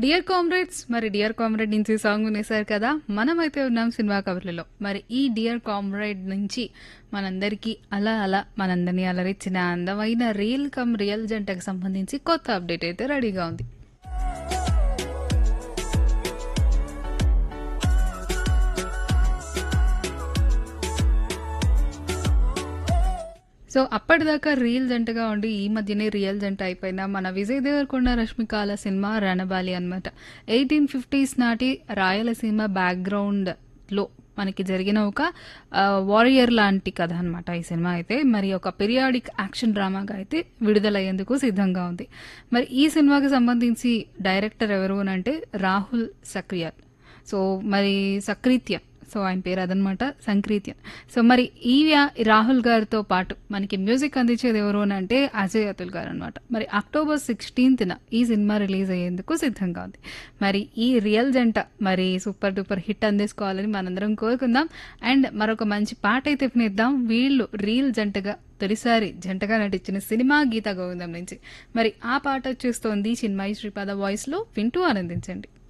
dear comrades మరి dear comrade నుంచి song వినేశారు కదా మనమైతే ఉన్నాం సినిమా కవర్లలో మరి ఈ డియర్ కామ్రేడ్ నుంచి మనందరికీ అలా అలా మనందరినీ అలరించిన అందమైన రియల్ కమ్ రియల్ జంటకు సంబంధించి కొత్త అప్డేట్ అయితే రెడీగా ఉంది సో అప్పటిదాకా రియల్ జంటగా ఉండి ఈ మధ్యనే రియల్ జంట అయిపోయిన మన విజయ్ దేవరకొండ రష్మికాల సినిమా రణబాలి అనమాట ఎయిటీన్ ఫిఫ్టీస్ నాటి రాయలసీమ బ్యాక్గ్రౌండ్ లో మనకి జరిగిన ఒక వారియర్ లాంటి కథ అనమాట ఈ సినిమా అయితే మరి ఒక పీరియాడిక్ యాక్షన్ డ్రామాగా అయితే విడుదలయ్యేందుకు సిద్ధంగా ఉంది మరి ఈ సినిమాకి సంబంధించి డైరెక్టర్ ఎవరు అని అంటే రాహుల్ సక్రియల్ సో మరి సక్రీత్యన్ సో ఆయన పేరు అదనమాట సంక్రీత్యన్ సో మరి ఈ వ్యా- రాహుల్ గారితో పాటు మనకి మ్యూజిక్ అందించేది ఎవరు అని అంటే అజయ్ అతుల్ గారు అనమాట మరి అక్టోబర్ సిక్స్టీన్త్న ఈ సినిమా రిలీజ్ అయ్యేందుకు సిద్ధంగా ఉంది మరి ఈ రియల్ జంట మరి సూపర్ డూపర్ హిట్ అందించుకోవాలని మనందరం కోరుకుందాం అండ్ మరొక మంచి పాట అయితే వినిద్దాం వీళ్ళు రియల్ జంటగా తొలిసారి జంటగా నటించిన సినిమా గీత గోవిందం నుంచి మరి ఆ పాట వచ్చేస్తోంది చిన్మయి శ్రీపాద వాయిస్లో వింటూ ఆనందించండి